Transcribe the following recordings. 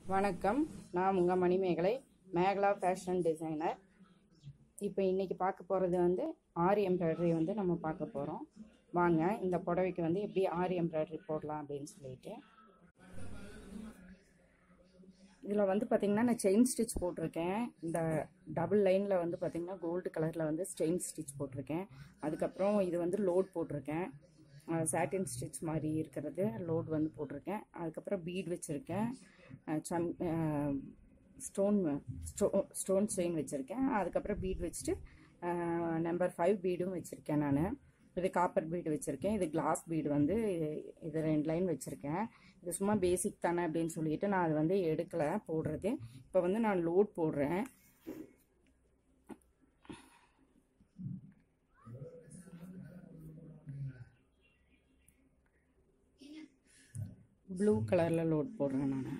வணக்கம் நான் உங்கள் மணிமேகலை மேகலா ஃபேஷன் டிசைனர் இப்போ இன்றைக்கி பார்க்க போகிறது வந்து ஆரி எம்ப்ராய்டரி வந்து நம்ம பார்க்க போகிறோம் வாங்க இந்த புடவைக்கு வந்து எப்படி ஆரி எம்ப்ராய்டரி போடலாம் அப்படின்னு சொல்லிட்டு இதில் வந்து பார்த்திங்கன்னா நான் செயின் ஸ்டிச் போட்டிருக்கேன் இந்த டபுள் லைனில் வந்து பார்த்திங்கன்னா கோல்டு கலரில் வந்து செயின் ஸ்டிச் போட்டிருக்கேன் அதுக்கப்புறம் இது வந்து லோட் போட்டிருக்கேன் சாட்டின் ஸ்டிச் மாதிரி இருக்கிறது லோட் வந்து போட்டிருக்கேன் அதுக்கப்புறம் பீட் வச்சுருக்கேன் சம் ஸ்டோன் ஸ்டோ ஸ்டோன் செயின் வச்சுருக்கேன் அதுக்கப்புறம் பீட் வச்சுட்டு நம்பர் ஃபைவ் பீடும் வச்சுருக்கேன் நான் இது காப்பர் பீடு வச்சுருக்கேன் இது கிளாஸ் பீடு வந்து இது ரெண்டு லைன் வச்சுருக்கேன் இது சும்மா பேசிக் தானே அப்படின்னு சொல்லிட்டு நான் அது வந்து எடுக்கலை போடுறது இப்போ வந்து நான் லோட் போடுறேன் ப்ளூ கலரில் லோட் போடுறேன் நான்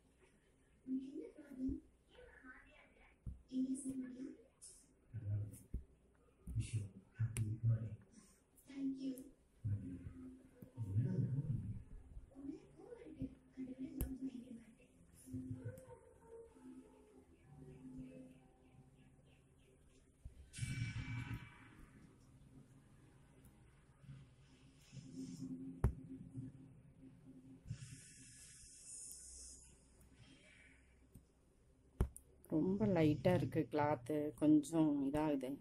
ரொம்ப லைட்டாக இருக்குது கிளாத்து கொஞ்சம் இதாகுது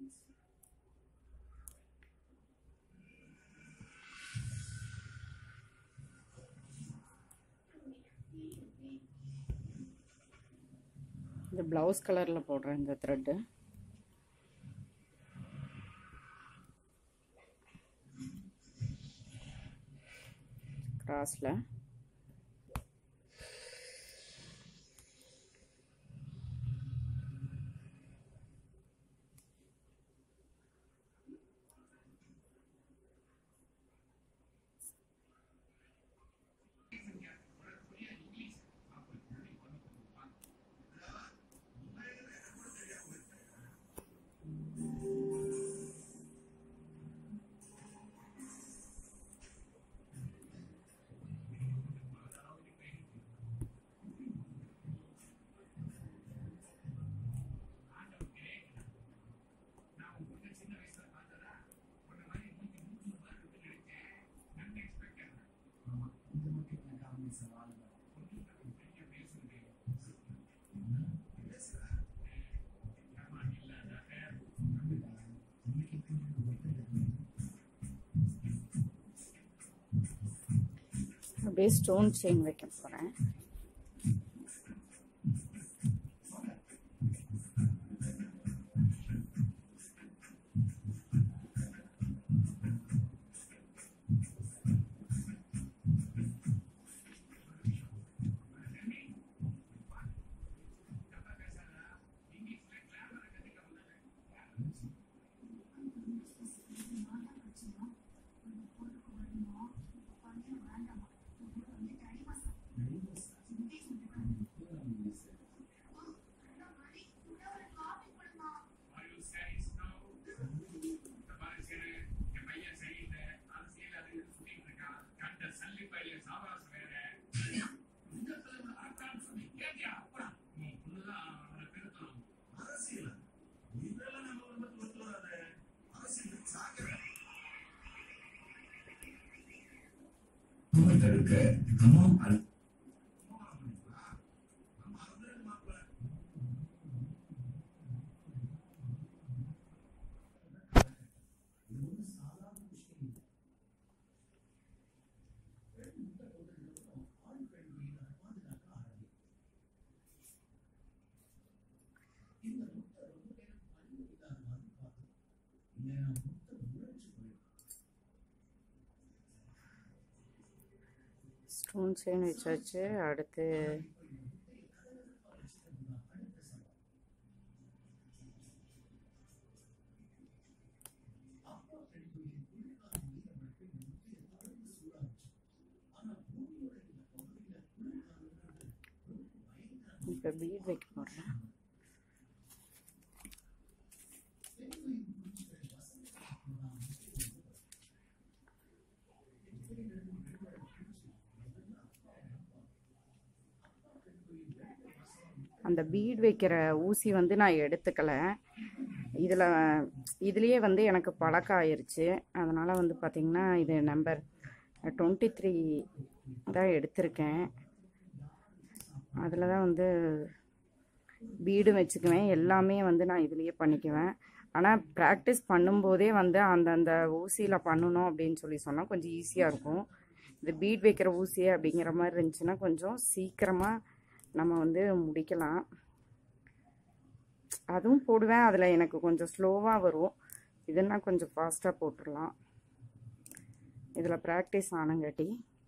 இந்த ப்ளவுஸ் கலரில் போடுறேன் இந்த த்ரெட்டு கிராஸில் அப்படியே ஸ்டோன் செயின் வைக்க போகிறேன் தடுக்க கமாம் அல் ஸ்டோன் செயின் வச்சாச்சு அடுத்து இப்போ பீட் வைக்க போடுறேன் அந்த பீட் வைக்கிற ஊசி வந்து நான் எடுத்துக்கல இதில் இதுலேயே வந்து எனக்கு பழக்கம் ஆயிருச்சு அதனால் வந்து பார்த்திங்கன்னா இது நம்பர் டுவெண்ட்டி த்ரீ தான் எடுத்திருக்கேன் அதில் தான் வந்து பீடும் வச்சுக்குவேன் எல்லாமே வந்து நான் இதுலேயே பண்ணிக்குவேன் ஆனால் ப்ராக்டிஸ் பண்ணும்போதே வந்து அந்தந்த ஊசியில் பண்ணணும் அப்படின்னு சொல்லி சொன்னால் கொஞ்சம் ஈஸியாக இருக்கும் இது பீட் வைக்கிற ஊசி அப்படிங்கிற மாதிரி இருந்துச்சுன்னா கொஞ்சம் சீக்கிரமாக நம்ம வந்து முடிக்கலாம் அதுவும் போடுவேன் அதில் எனக்கு கொஞ்சம் ஸ்லோவாக வரும் இதுன்னா கொஞ்சம் ஃபாஸ்ட்டாக போட்டுடலாம் இதில் ப்ராக்டிஸ் ஆனங்காட்டி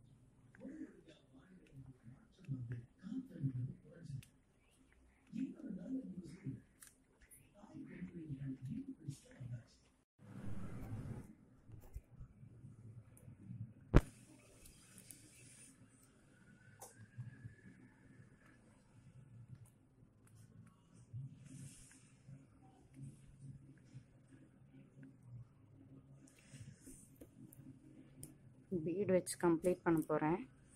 பீட் வச்சு கம்ப்ளீட் பண்ண போகிறேன்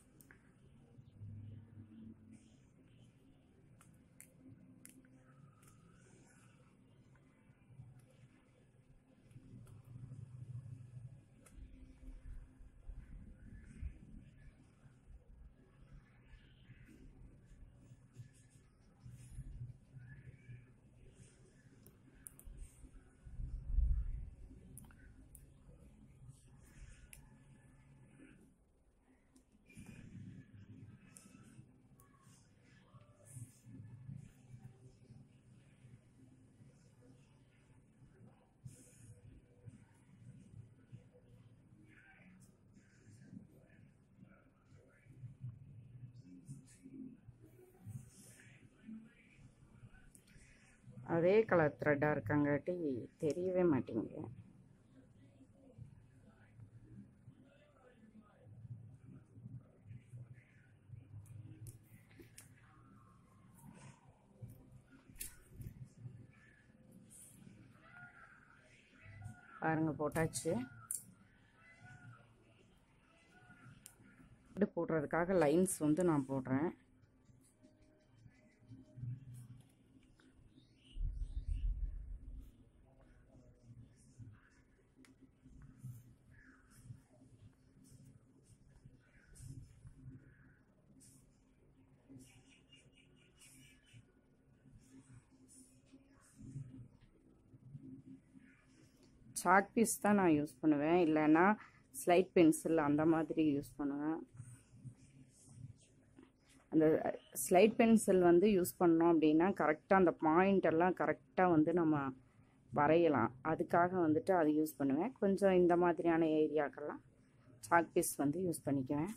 அதே கலர் த்ரெட்டாக இருக்கங்காட்டி தெரியவே மாட்டேங்குது பாருங்க போட்டாச்சு இது போடுறதுக்காக லைன்ஸ் வந்து நான் போடுறேன் சாக் பீஸ் தான் நான் யூஸ் பண்ணுவேன் இல்லைன்னா ஸ்லைட் பென்சில் அந்த மாதிரி யூஸ் பண்ணுவேன் அந்த ஸ்லைட் பென்சில் வந்து யூஸ் பண்ணோம் அப்படின்னா கரெக்டாக அந்த பாயிண்ட் எல்லாம் கரெக்டாக வந்து நம்ம வரையலாம் அதுக்காக வந்துட்டு அது யூஸ் பண்ணுவேன் கொஞ்சம் இந்த மாதிரியான ஏரியாக்கெல்லாம் சாக் பீஸ் வந்து யூஸ் பண்ணிக்குவேன்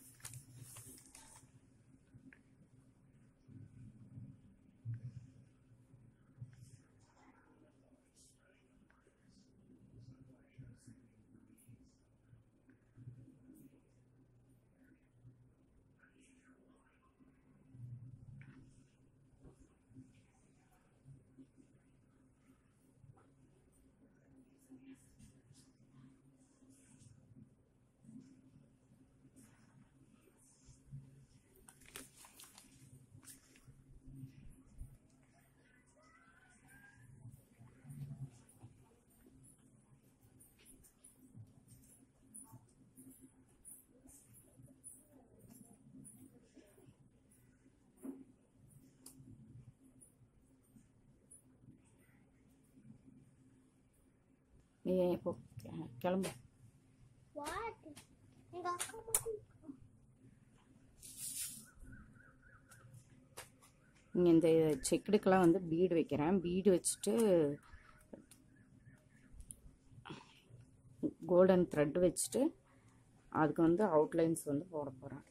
நீ இப்போ கிளம்பு What? எங்க அக்கா மட்டும் இங்கே இந்த செக்குடுக்கெல்லாம் வந்து பீடு வைக்கிறேன் பீடு வச்சுட்டு கோல்டன் த்ரெட் வச்சுட்டு அதுக்கு வந்து அவுட்லைன்ஸ் வந்து போட போகிறேன்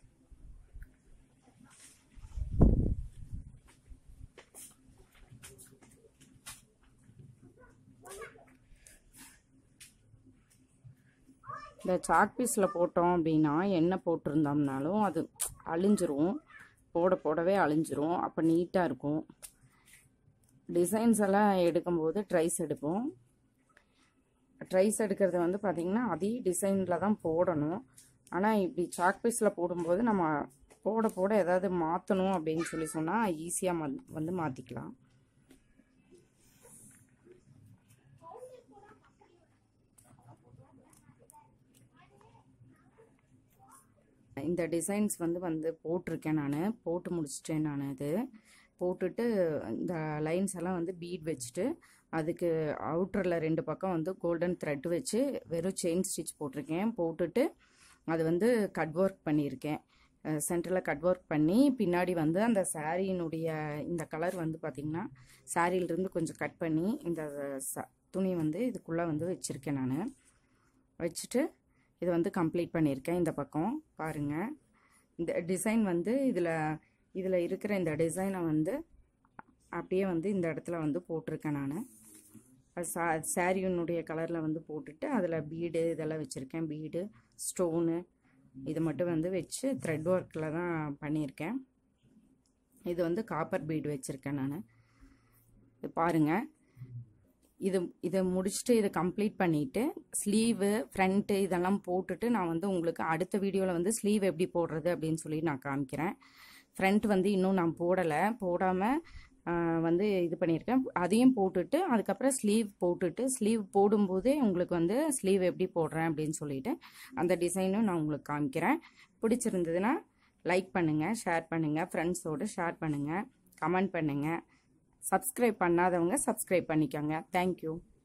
இந்த சாக் பீஸில் போட்டோம் அப்படின்னா எண்ணெய் போட்டிருந்தோம்னாலும் அது அழிஞ்சிரும் போட போடவே அழிஞ்சிரும் அப்போ நீட்டாக இருக்கும் டிசைன்ஸ் எல்லாம் எடுக்கும்போது ட்ரைஸ் எடுப்போம் ட்ரைஸ் எடுக்கிறது வந்து பார்த்திங்கன்னா அதே டிசைனில் தான் போடணும் ஆனால் இப்படி சாக் பீஸில் போடும்போது நம்ம போட போட ஏதாவது மாற்றணும் அப்படின்னு சொல்லி சொன்னால் ஈஸியாக வந்து மாற்றிக்கலாம் இந்த டிசைன்ஸ் வந்து வந்து போட்டிருக்கேன் நான் போட்டு முடிச்சிட்டேன் நான் இது போட்டுட்டு இந்த லைன்ஸ் எல்லாம் வந்து பீட் வச்சுட்டு அதுக்கு அவுட்டரில் ரெண்டு பக்கம் வந்து கோல்டன் த்ரெட் வச்சு வெறும் செயின் ஸ்டிச் போட்டிருக்கேன் போட்டுட்டு அது வந்து கட் ஒர்க் பண்ணியிருக்கேன் சென்டரில் கட் ஒர்க் பண்ணி பின்னாடி வந்து அந்த சாரியினுடைய இந்த கலர் வந்து பார்த்திங்கன்னா சாரியிலிருந்து கொஞ்சம் கட் பண்ணி இந்த ச துணி வந்து இதுக்குள்ளே வந்து வச்சுருக்கேன் நான் வச்சுட்டு இது வந்து கம்ப்ளீட் பண்ணியிருக்கேன் இந்த பக்கம் பாருங்கள் இந்த டிசைன் வந்து இதில் இதில் இருக்கிற இந்த டிசைனை வந்து அப்படியே வந்து இந்த இடத்துல வந்து போட்டிருக்கேன் நான் சா சாரியினுடைய கலரில் வந்து போட்டுட்டு அதில் பீடு இதெல்லாம் வச்சுருக்கேன் பீடு ஸ்டோனு இது மட்டும் வந்து வச்சு த்ரெட் ஒர்க்கில் தான் பண்ணியிருக்கேன் இது வந்து காப்பர் பீடு வச்சுருக்கேன் நான் இது பாருங்கள் இது இதை முடிச்சுட்டு இதை கம்ப்ளீட் பண்ணிவிட்டு ஸ்லீவு ஃப்ரண்ட்டு இதெல்லாம் போட்டுட்டு நான் வந்து உங்களுக்கு அடுத்த வீடியோவில் வந்து ஸ்லீவ் எப்படி போடுறது அப்படின்னு சொல்லி நான் காமிக்கிறேன் ஃப்ரண்ட் வந்து இன்னும் நான் போடலை போடாமல் வந்து இது பண்ணியிருக்கேன் அதையும் போட்டுட்டு அதுக்கப்புறம் ஸ்லீவ் போட்டுட்டு ஸ்லீவ் போடும்போதே உங்களுக்கு வந்து ஸ்லீவ் எப்படி போடுறேன் அப்படின்னு சொல்லிட்டு அந்த டிசைனும் நான் உங்களுக்கு காமிக்கிறேன் பிடிச்சிருந்ததுன்னா லைக் பண்ணுங்கள் ஷேர் பண்ணுங்கள் ஃப்ரெண்ட்ஸோடு ஷேர் பண்ணுங்கள் கமெண்ட் பண்ணுங்கள் சப்ஸ்கிரைப் பண்ணாதவங்க சப்ஸ்கிரைப் பண்ணிக்கோங்க தேங்க்யூ